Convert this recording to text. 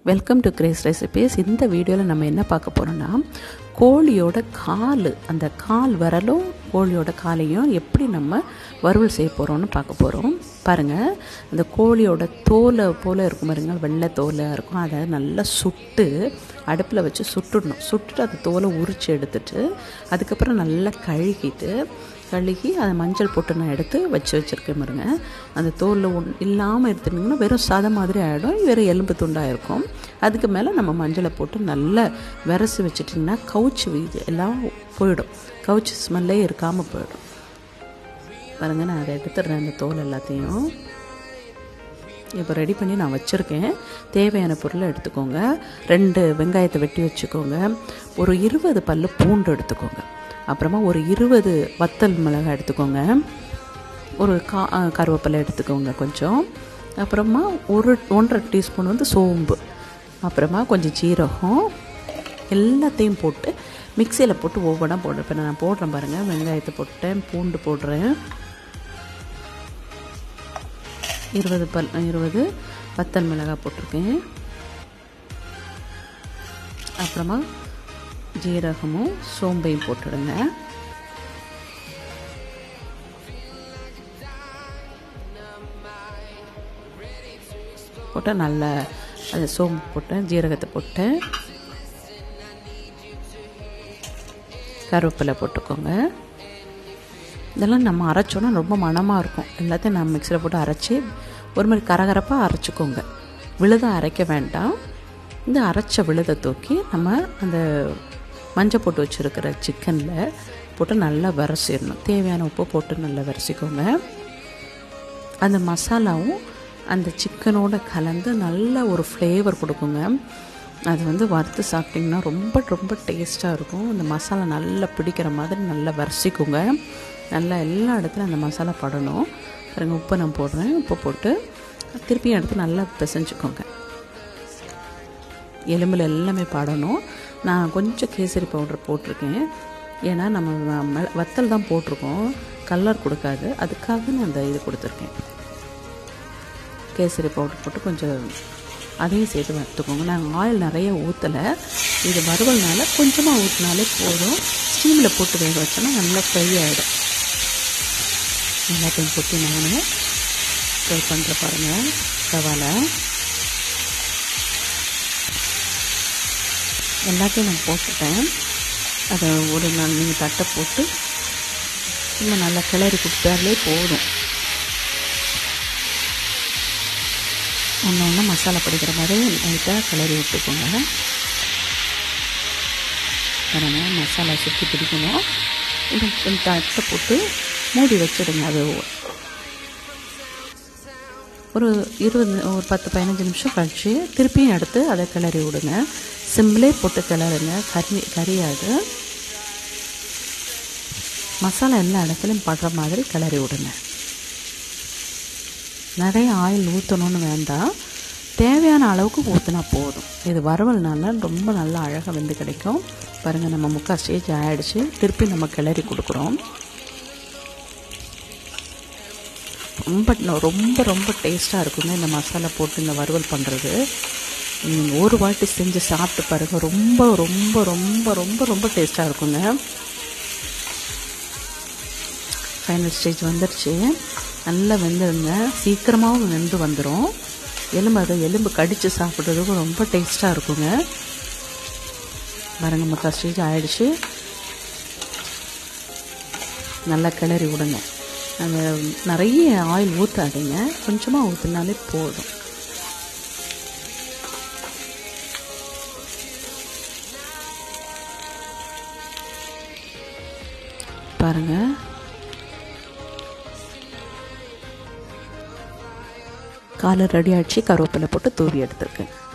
welcome to grace recipes இந்த வீடியோவில் நம்ம என்ன பார்க்க போகிறோம்னா கோழியோட கால் அந்த கால் வரலும் கோழியோட காலையும் எப்படி நம்ம வறுவல் செய்ய போகிறோம்னு பார்க்க போகிறோம் பாருங்கள் அந்த கோழியோட தோலை போல் இருக்கும் பாருங்க வெள்ளை தோலாக இருக்கும் அதை நல்லா சுட்டு அடுப்பில் வச்சு சுட்டுடணும் சுட்டுட்டு அந்த தோலை உரித்து எடுத்துட்டு அதுக்கப்புறம் நல்லா கழுகிட்டு கழுகி அதை மஞ்சள் போட்டு நான் எடுத்து வச்சு வச்சுருக்கேன் பாருங்க அந்த தோலில் ஒன் இல்லாமல் எடுத்துட்டிங்கன்னா வெறும் சாதம் மாதிரி ஆகிடும் வெறும் எலும்பு துண்டாக இருக்கும் அதுக்கு மேலே நம்ம மஞ்சளை போட்டு நல்லா விரசி வச்சிட்டிங்கன்னா கவுச்சு வீது எல்லாம் போயிடும் கவுச்சு ஸ்மெல்லே இருக்காமல் போயிடும் பாருங்க நான் அதை எடுத்துடுறேன் அந்த தோல் எல்லாத்தையும் இப்போ ரெடி பண்ணி நான் வச்சுருக்கேன் தேவையான பொருளை எடுத்துக்கோங்க ரெண்டு வெங்காயத்தை வெட்டி வச்சுக்கோங்க ஒரு இருபது பல் பூண்டு எடுத்துக்கோங்க அப்புறமா ஒரு இருபது வத்தல் மிளகாய் எடுத்துக்கோங்க ஒரு கா கருவேப்பிலை எடுத்துக்கோங்க கொஞ்சம் அப்புறமா ஒரு ஒன்றரை டீஸ்பூன் வந்து சோம்பு அப்புறமா கொஞ்சம் ஜீரகம் எல்லாத்தையும் போட்டு மிக்சியில் போட்டு ஒவ்வொன்றா போடுறேன் இப்போ நான் போடுறேன் பாருங்கள் வெங்காயத்தை போட்டேன் பூண்டு போடுறேன் இருபது பல் இருபது வத்தல் மிளகாய் போட்டிருக்கேன் அப்புறமா ஜீரகமும் சோம்பையும் போட்டுடுங்க போட்டால் நல்லா அது சோம்பு போட்டேன் ஜீரகத்தை போட்டேன் கருவேப்பிலை போட்டுக்கோங்க இதெல்லாம் நம்ம அரைச்சோன்னா ரொம்ப மணமாக இருக்கும் எல்லாத்தையும் நம்ம மிக்சியில் போட்டு அரைச்சி ஒரு மாதிரி கரகரப்பாக அரைச்சிக்கோங்க விழுதை அரைக்க வேண்டாம் இந்த அரைச்ச விழுதை தூக்கி நம்ம அந்த மஞ்சள் போட்டு வச்சுருக்கிற சிக்கனில் போட்டு நல்லா விரசிடணும் தேவையான உப்பு போட்டு நல்லா விரசிக்கோங்க அந்த மசாலாவும் அந்த சிக்கனோட கலந்து நல்ல ஒரு ஃப்ளேவர் கொடுக்குங்க அது வந்து வறுத்து சாப்பிட்டிங்கன்னா ரொம்ப ரொம்ப டேஸ்ட்டாக இருக்கும் அந்த மசாலா நல்லா பிடிக்கிற மாதிரி நல்லா வரிசிக்குங்க நல்லா எல்லா இடத்துலையும் அந்த மசாலா படணும் பாருங்க உப்பு நான் போடுறேன் உப்பு போட்டு திருப்பியும் எடுத்து நல்லா பிசைஞ்சுக்கோங்க எலும்பில் எல்லாமே படணும் நான் கொஞ்சம் கேசரி பவுடர் போட்டிருக்கேன் ஏன்னா நம்ம வத்தல் தான் போட்டிருக்கோம் கலர் கொடுக்காது அதுக்காக நான் அந்த இது கொடுத்துருக்கேன் கேசரி பவுடர் போட்டு கொஞ்சம் அதையும் சேர்த்து வறுத்துக்கோங்க நாங்கள் ஆயில் நிறைய ஊற்றலை இது வறுவல்னால கொஞ்சமாக ஊற்றினாலே போதும் ஸ்டீமில் போட்டு வேக வச்சோன்னா நல்லா ஃப்ரை ஆகிடும் எல்லாத்தையும் போட்டு நான் ஃப்ரை பண்ணுற பாருங்கள் ரவாலை எல்லாத்தையும் நான் போட்டுட்டேன் அதை ஒரு நாள் நீங்கள் தட்டை போட்டு இன்னும் நல்லா கிளறி கொடுத்தாலே போதும் ஒன்று ஒன்று மசாலா பிடிக்கிற மாதிரி லைட்டாக கிளறி விட்டுக்கோங்க பாருங்க மசாலா சுற்றி பிடிக்கணும் இது தட்டை போட்டு மூடி வச்சிடுங்க அது ஒரு இருபது ஒரு பத்து பதினஞ்சு நிமிஷம் கழித்து திருப்பியும் எடுத்து அதை கிளறி விடுங்க சிம்பிளே போட்டு கிளறுங்க கறி கறியாது மசாலா எல்லா இடத்துலையும் படுற மாதிரி கிளறி விடுங்க நிறைய ஆயில் ஊற்றணும்னு வேண்டாம் தேவையான அளவுக்கு ஊற்றினா போதும் இது வறுவல்னால ரொம்ப நல்லா அழகாக வெந்து கிடைக்கும் பாருங்கள் நம்ம முக்கால் ஸ்டேஜ் ஆகிடுச்சு திருப்பி நம்ம கிளறி கொடுக்குறோம் ரொம்ப ரொம்ப ரொம்ப டேஸ்ட்டாக இருக்குங்க இந்த மசாலா போட்டு இந்த வறுவல் பண்ணுறது நீங்கள் ஒரு வாட்டி செஞ்சு சாப்பிட்டு பாருங்கள் ரொம்ப ரொம்ப ரொம்ப ரொம்ப ரொம்ப டேஸ்ட்டாக இருக்குங்க ஃபைனல் ஸ்டேஜ் வந்துடுச்சு நல்லா வெந்துடுங்க சீக்கிரமாகவும் வெந்து வந்துடும் எலும்பு அதை எலும்பு கடித்து சாப்பிட்றதுக்கும் ரொம்ப டேஸ்ட்டாக இருக்குங்க பாருங்க முக்கால் ஸ்டேஜ் ஆகிடுச்சு நல்லா கிளறி விடுங்க அந்த நிறைய ஆயில் ஊற்றாதீங்க கொஞ்சமாக ஊற்றினாலே போதும் பாருங்கள் காலை ரெடி ஆகிடுச்சு கருவேப்பிலை போட்டு தூவி எடுத்துருக்கேன்